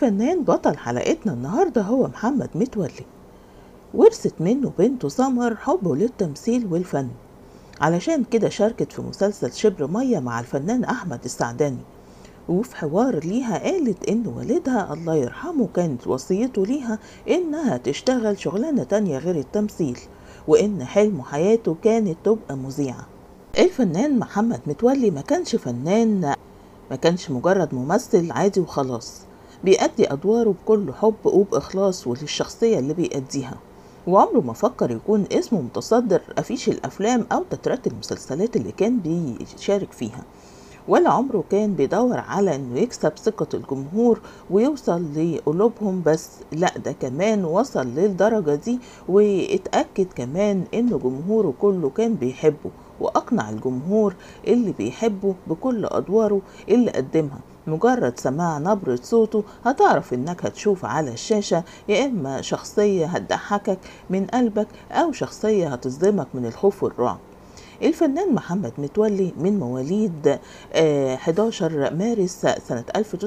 الفنان بطل حلقتنا النهاردة هو محمد متولي ورثت منه بنته سمر حبه للتمثيل والفن علشان كده شاركت في مسلسل شبر مية مع الفنان أحمد السعداني وفي حوار ليها قالت إن والدها الله يرحمه كانت وصيته ليها إنها تشتغل شغلانة تانية غير التمثيل وإن حلم حياته كانت تبقى مذيعة الفنان محمد متولي ما كانش فنان ما كانش مجرد ممثل عادي وخلاص بيأدي أدواره بكل حب وبإخلاص وللشخصية اللي بيأديها وعمره ما فكر يكون اسمه متصدر أفيش الأفلام أو تترات المسلسلات اللي كان بيشارك فيها ولا عمره كان بيدور على انه يكسب ثقة الجمهور ويوصل لقلوبهم بس لا ده كمان وصل للدرجة دي واتأكد كمان انه جمهوره كله كان بيحبه واقنع الجمهور اللي بيحبه بكل ادواره اللي قدمها مجرد سماع نبرة صوته هتعرف انك هتشوف على الشاشة يا اما شخصية هتضحكك من قلبك او شخصية هتصدمك من الخوف والرعب الفنان محمد متولي من مواليد 11 مارس سنة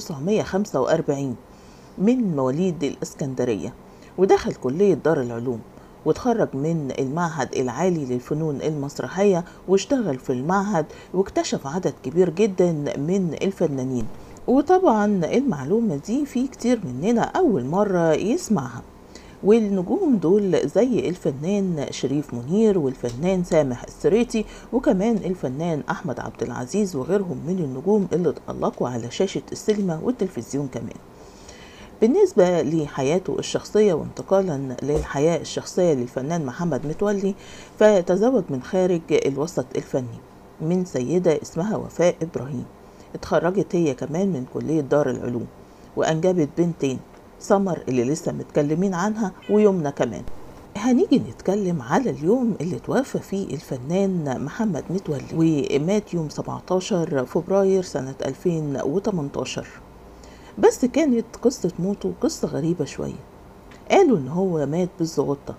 1945 من مواليد الإسكندرية ودخل كلية دار العلوم وتخرج من المعهد العالي للفنون المسرحية واشتغل في المعهد واكتشف عدد كبير جدا من الفنانين وطبعا المعلومة دي في كتير مننا أول مرة يسمعها والنجوم دول زي الفنان شريف منير والفنان سامح السريتي وكمان الفنان أحمد عبد العزيز وغيرهم من النجوم اللي تألقوا على شاشة السينما والتلفزيون كمان بالنسبة لحياته الشخصية وانتقالا للحياة الشخصية للفنان محمد متولي فتزوج من خارج الوسط الفني من سيدة اسمها وفاء إبراهيم اتخرجت هي كمان من كلية دار العلوم وأنجبت بنتين سمر اللي لسه متكلمين عنها ويومنا كمان هنيجي نتكلم على اليوم اللي توفى فيه الفنان محمد متولي ومات يوم 17 فبراير سنة 2018 بس كانت قصة موته قصة غريبة شوية قالوا ان هو مات بالزغطة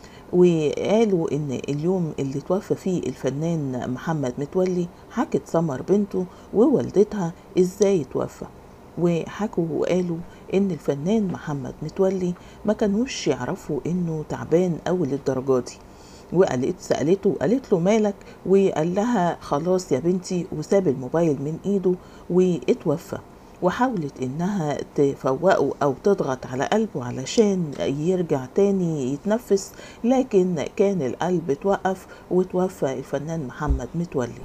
وقالوا ان اليوم اللي توفى فيه الفنان محمد متولي حكت سمر بنته ووالدتها ازاي توفى وحكوا وقالوا ان الفنان محمد متولي ما كانوش يعرفوا انه تعبان قوي للدرجه دي وقالت سالته قالت له مالك وقال لها خلاص يا بنتي وساب الموبايل من ايده واتوفى وحاولت انها تفوقه او تضغط على قلبه علشان يرجع تاني يتنفس لكن كان القلب توقف وتوفى الفنان محمد متولي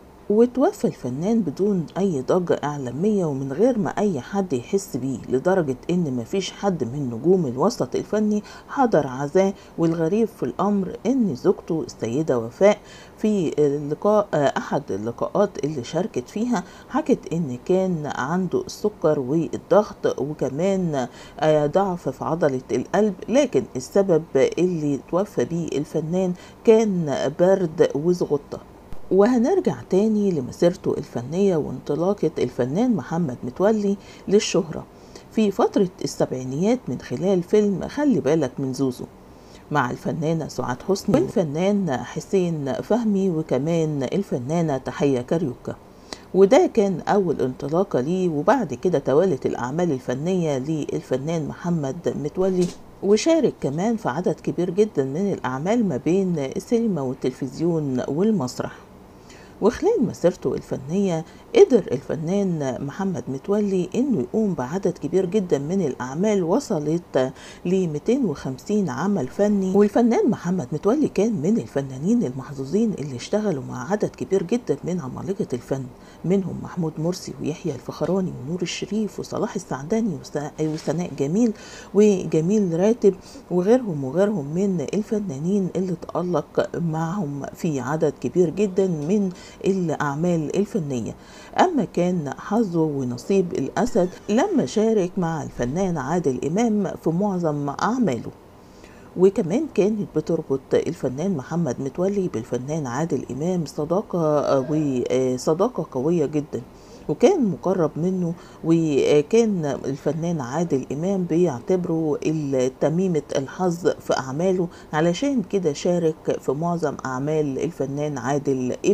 وتوفى الفنان بدون اي ضجة اعلامية ومن غير ما اي حد يحس بيه لدرجة ان مفيش حد من نجوم الوسط الفني حضر عزاه والغريب في الامر ان زوجته السيدة وفاء في اللقاء احد اللقاءات اللي شاركت فيها حكت ان كان عنده السكر والضغط وكمان ضعف في عضلة القلب لكن السبب اللي توفى بيه الفنان كان برد وزغطة وهنرجع تاني لمسيرته الفنية وانطلاقة الفنان محمد متولي للشهرة في فترة السبعينيات من خلال فيلم خلي بالك من زوزو مع الفنانة سعاد حسني والفنان حسين فهمي وكمان الفنانة تحية كاريوكا وده كان أول انطلاقة ليه وبعد كده توالت الأعمال الفنية للفنان محمد متولي وشارك كمان في عدد كبير جدا من الأعمال ما بين السينما والتلفزيون والمسرح وخلال مسيرته الفنية قدر الفنان محمد متولي انه يقوم بعدد كبير جدا من الاعمال وصلت ل 250 عمل فني والفنان محمد متولي كان من الفنانين المحظوظين اللي اشتغلوا مع عدد كبير جدا من عمالقة الفن منهم محمود مرسي ويحيى الفخراني ونور الشريف وصلاح السعداني وسناء جميل وجميل راتب وغيرهم وغيرهم من الفنانين اللي تألق معهم في عدد كبير جدا من الأعمال الفنية أما كان حظه ونصيب الأسد لما شارك مع الفنان عادل إمام في معظم أعماله وكمان كانت بتربط الفنان محمد متولي بالفنان عادل إمام صداقة وصداقة قوية جدا وكان مقرب منه وكان الفنان عادل إمام بيعتبره تميمة الحظ في أعماله علشان كده شارك في معظم أعمال الفنان عادل إمام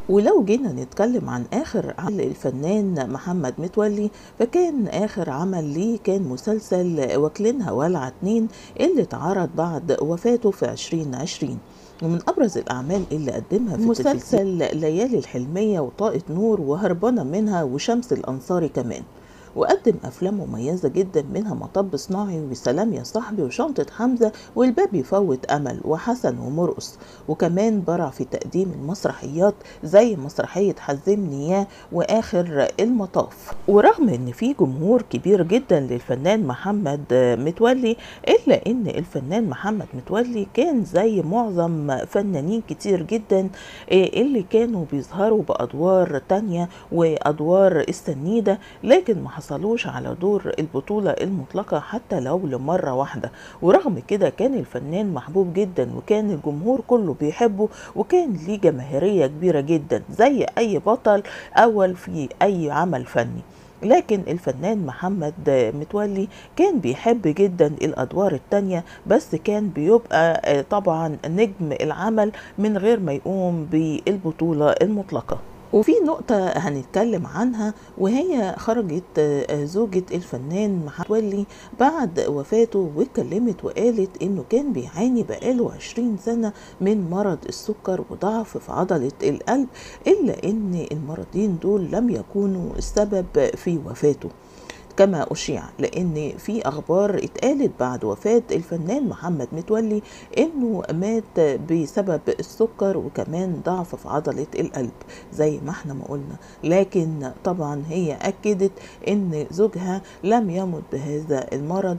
ولو جينا نتكلم عن آخر عمل الفنان محمد متولي فكان آخر عمل ليه كان مسلسل واكلينها ولعة اتنين اللي اتعرض بعد وفاته في 2020 ومن أبرز الأعمال اللي قدمها في مسلسل ليالي الحلمية وطاقة نور وهربانة منها وشمس الأنصاري كمان وقدم أفلام مميزة جدا منها مطب صناعي وسلام يا صاحبي وشنطة حمزة والباب يفوت أمل وحسن ومرقص وكمان برع في تقديم المسرحيات زي مسرحية حزمني ياه وآخر المطاف ورغم إن في جمهور كبير جدا للفنان محمد متولي إلا إن الفنان محمد متولي كان زي معظم فنانين كتير جدا اللي كانوا بيظهروا بأدوار تانية وأدوار السنيدة لكن ما حصلوش على دور البطولة المطلقة حتى لو لمرة واحدة ورغم كده كان الفنان محبوب جدا وكان الجمهور كله بيحبه وكان ليه جماهيرية كبيرة جدا زي أي بطل أول في أي عمل فني لكن الفنان محمد متولي كان بيحب جدا الأدوار التانية بس كان بيبقى طبعا نجم العمل من غير ما يقوم بالبطولة المطلقة وفي نقطة هنتكلم عنها وهي خرجت زوجة الفنان متولي بعد وفاته واتكلمت وقالت انه كان بيعاني بقاله عشرين سنة من مرض السكر وضعف في عضلة القلب الا ان المرضين دول لم يكونوا السبب في وفاته كما أشيع لأن في أخبار اتقالت بعد وفاة الفنان محمد متولي إنه مات بسبب السكر وكمان ضعف في عضلة القلب زي ما احنا ما قلنا لكن طبعا هي أكدت إن زوجها لم يمت بهذا المرض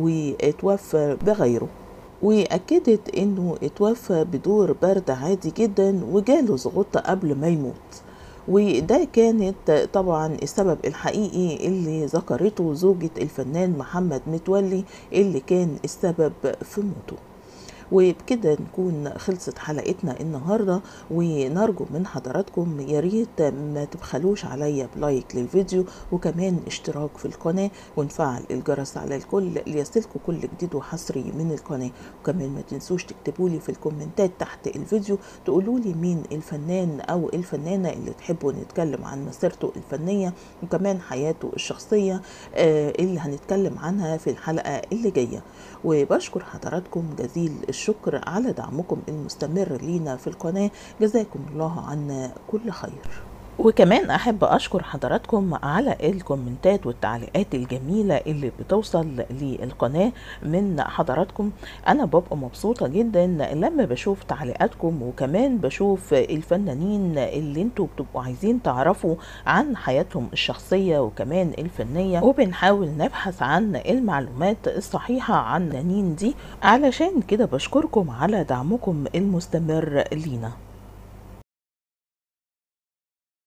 وتوفى بغيره وأكدت إنه اتوفى بدور برد عادي جدا وجاله ضغوطة قبل ما يموت وده كانت طبعا السبب الحقيقي اللي ذكرته زوجة الفنان محمد متولي اللي كان السبب في موته وبكده نكون خلصت حلقتنا النهاردة ونرجو من حضراتكم يا ريت ما تبخلوش عليا بلايك للفيديو وكمان اشتراك في القناة ونفعل الجرس على الكل ليصلكم كل جديد وحصري من القناة وكمان ما تنسوش تكتبوا لي في الكومنتات تحت الفيديو تقولوا لي مين الفنان او الفنانة اللي تحبوا نتكلم عن مسيرته الفنية وكمان حياته الشخصية اللي هنتكلم عنها في الحلقة اللي جاية وبشكر حضراتكم جزيل الشكر على دعمكم المستمر لينا في القناة جزاكم الله عنا كل خير وكمان أحب أشكر حضراتكم على الكومنتات والتعليقات الجميلة اللي بتوصل للقناة من حضراتكم أنا ببقى مبسوطة جدا لما بشوف تعليقاتكم وكمان بشوف الفنانين اللي انتوا بتبقوا عايزين تعرفوا عن حياتهم الشخصية وكمان الفنية وبنحاول نبحث عن المعلومات الصحيحة عن الفنانين دي علشان كده بشكركم على دعمكم المستمر لينا